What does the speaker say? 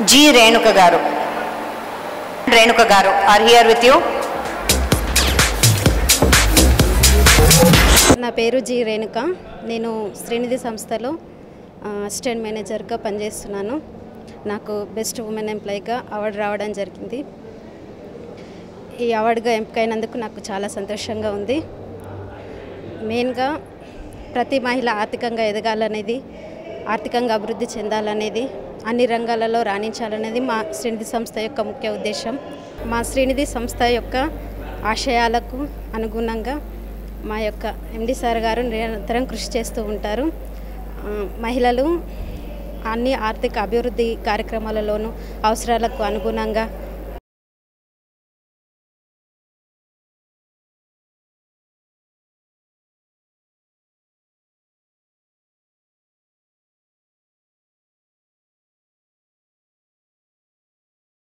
G Renuka గారు రేణుక గారు are here with you నా పేరు జి రేణుక నేను శ్రీనిధి సంస్థలో ఆ, అసిస్టెంట్ మేనేజర్గా పనిచేస్తున్నాను నాకు బెస్ట్ ఉమెన్ ఎంప్లాయీగా అవార్డు రావడం జరిగింది ఈ అవార్డుగా ఎంపికైనందుకు నాకు చాలా సంతోషంగా ఉంది మెయిన్గా ప్రతి మహిళ ఆర్థికంగా ఎదగాలనేది ఆర్థికంగా అభివృద్ధి చెందాలనేది అన్ని రంగాలలో రాణించాలనేది మా శ్రీనిధి సంస్థ యొక్క ముఖ్య ఉద్దేశం మా శ్రీనిధి సంస్థ యొక్క ఆశయాలకు అనుగుణంగా మా యొక్క ఎండి సార్ గారు నిరంతరం కృషి చేస్తూ ఉంటారు ఆ, మహిళలు అన్ని ఆర్థిక అభివృద్ధి కార్యక్రమాలలోనూ అవసరాలకు అనుగుణంగా